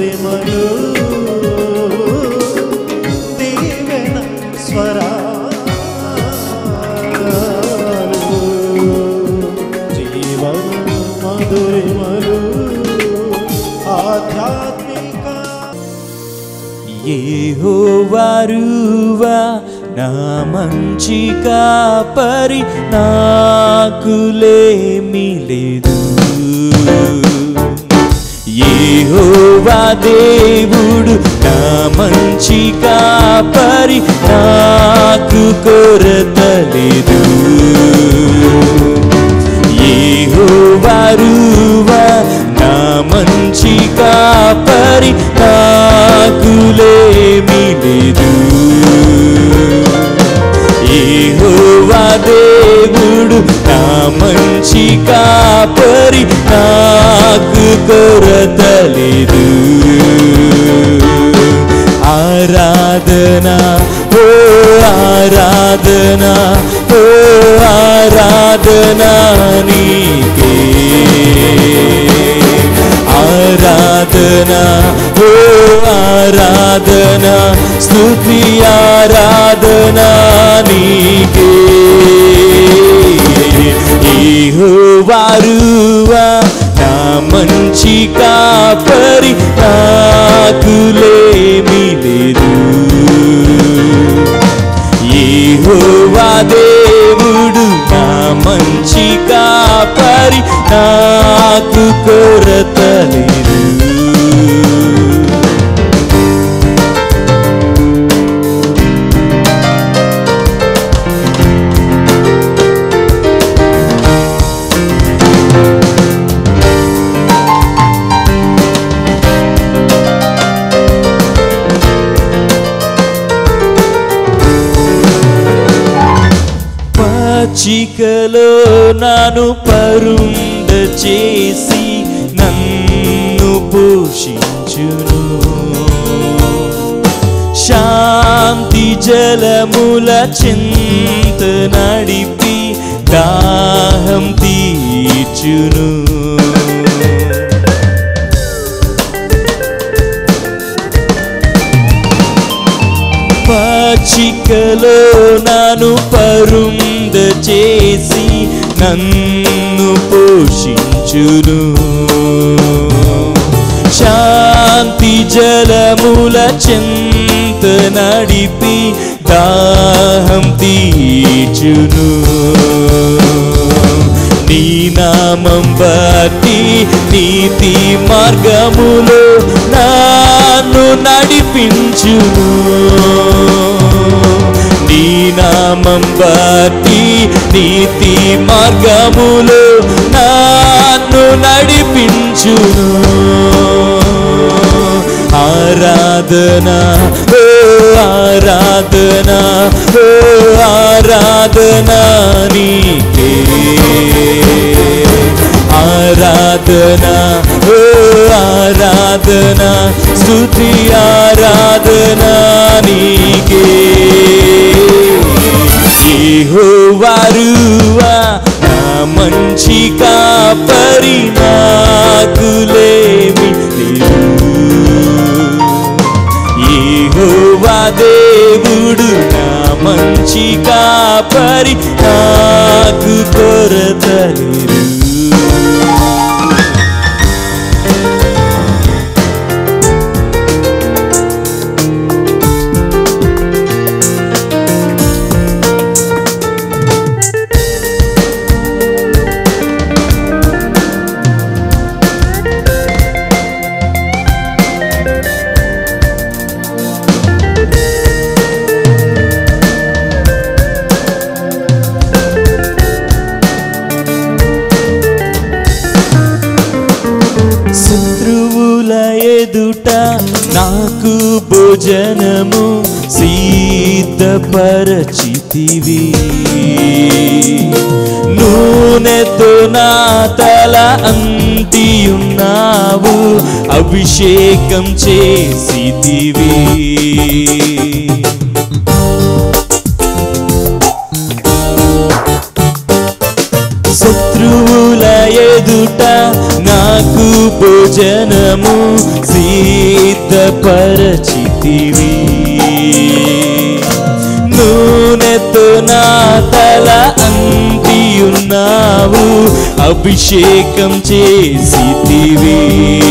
మధురిమలు దీవెన స్వరాలు జీవన మధురిమలు ఆధ్యాత్మిక యెహోవారువా నా మంచి కాపరి నాకులేమి లేదు యెహోవా దేవుడు నా మంచి కాపరి నాకు కొరత లేదు యెహోవారువా నా మంచి కాపరి నాకులేమి లేదు యెహోవా దేవుడు నా మంచి కాపరి నాకు కొరత లేదు ఆరాధన ఓ ఆరాధన ఓ ఆరాధన నీకే ఆరాధన ఓ ఆరాధన స్తుతి ఆరాధన నీకే వారువా నా మంచి కాపరి నాకులేమి లేదు యెహోవా దేవుడు నా మంచి కాపరి నాకు కొరత లేదు పచ్చికలో నాను పరుండ చేసి నన్ను పోషించును శాంతి జలముల చింత నడిపి దాహం తీర్చును పచ్చికలో నాను పరుంద చేసి నన్ను పోషించును శాంతి జలముల చింత నడిపి దాహం తీర్చును నీ నామం బట్టి నీతి మార్గములో నన్ను నడిపించును నీ నామం బట్టి నీతి మార్గములో నన్ను నడిపించును ఆరాధన ఓ ఆరాధన ఓ ఆరాధన నీకే ఆరాధన ఓ ఆరాధన స్తుతి ఆరాధన నీకే యెహోవారువా నా మంచి కాపరి నాకులేమి లేదు యెహోవా దేవుడు నా మంచి కాపరి నాకు కొరత లేదు శత్రువుల ఎదుట నాకు భోజనము సిద్ధపరచితివి నూనెతో నా తల అంటియున్నావు అభిషేకం చేసితివి శత్రువుల ఎదుట నాకు భోజనము సీ సిద్ధపరచితివి నూనెతో నా తల అంటియున్నావు అభిషేకం చేసితివి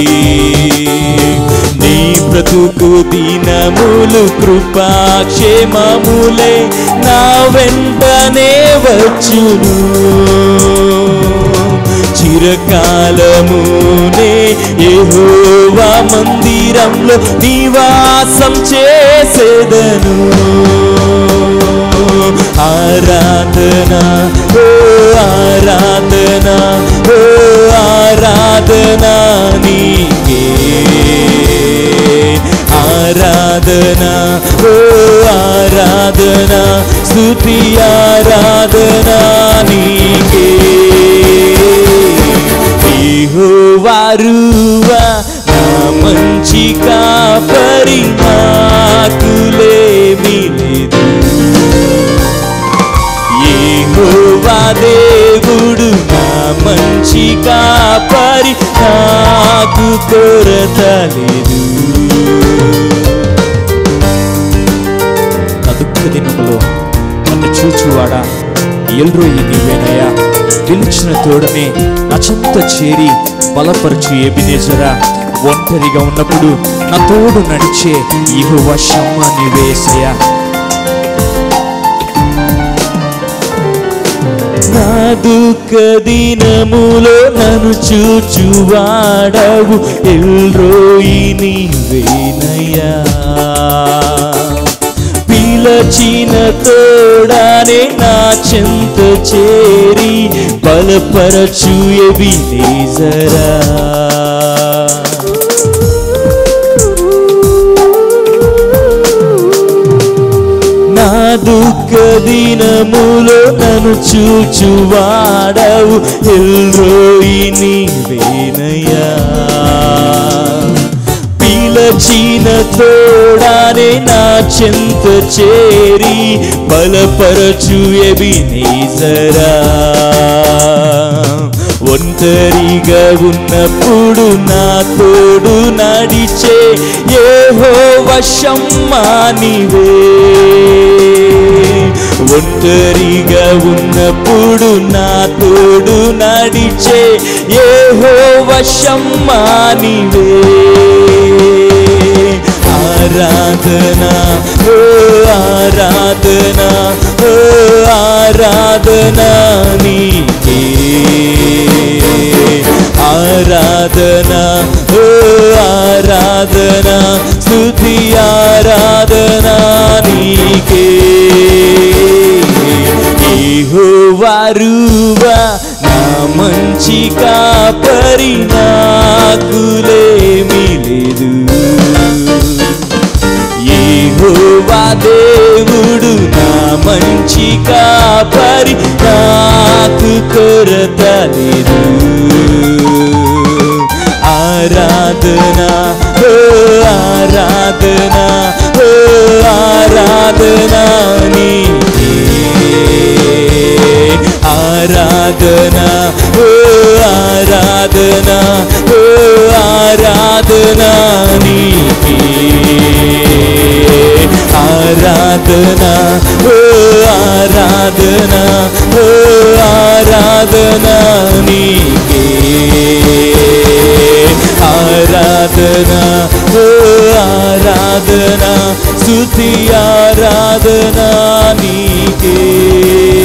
నీ బ్రతుకు దినములు కృపాక్షేమములే నా వెంటనే వచ్చును చిరకాలమునే యెహోవా మందిరంలో నివాసం చేసేదను ఆరాధన ఓ ఆరాధన ఓ ఆరాధన నీకే ఆరాధన ఓ ఆరాధన స్తుతి ఆరాధన నీకే వారువా నా మంచి కాపరి నాకులేమి లేదు యెహోవా దేవుడు నా మంచి కాపరి నాకు కొరత లేదు నా దుఃఖ దినములో నన్ను చూచువాడా ఎల్రోయి నీవేనయ్యా పిలిచిన తోడనే నా చెంత చేరి బలపరచు ఎబినేజరా ఒంటరిగా ఉన్నప్పుడు నా తోడు నడిచే ఇహువ షమ్మ నీవేసయ్యా నా దుఃఖ దినములో నన్ను చూచువాడవు ఎల్రోయి నీవేనయ్యా పిలచిన తోడానే నా చెంత చేరి బలపరచు ఎబినేజరా నా దుఃఖ దినములో నన్ను చూచువాడవు ఎల్రోయి నీవేనయ్యా పిలచిన తోడానే నా చెంత చేరి బలపరచు ఎబినేజరా ఒంటరిగా ఉన్నప్పుడు నా తోడు నడిచే ఏహో వశమ్మానివే ఒంటరిగా ఉన్నప్పుడు నా తోడు నడిచే ఏహో వశమ్మానివే ఆరాధన ఓ ఆరాధన ఓ ఆరాధన నీకే ఆరాధన ఓ ఆరాధన స్తుతి ఆరాధన నీకే వారువా నా మంచి కాపరి నాకులేమి లేదు యెహోవా దేవుడు నా మంచి కాపరి నాకు కొరత లేదు ఆరాధన ఓ ఆరాధన ఓ ఆరాధన నీకే ఆరాధన ఓ ఆరాధన ఓ ఆరాధన నీకే ఆరాధన ఓ ఆరాధన ఓ ఆరాధన నీకే ఆరాధన ఓ ఆరాధన స్తుతి ఆరాధన నీకే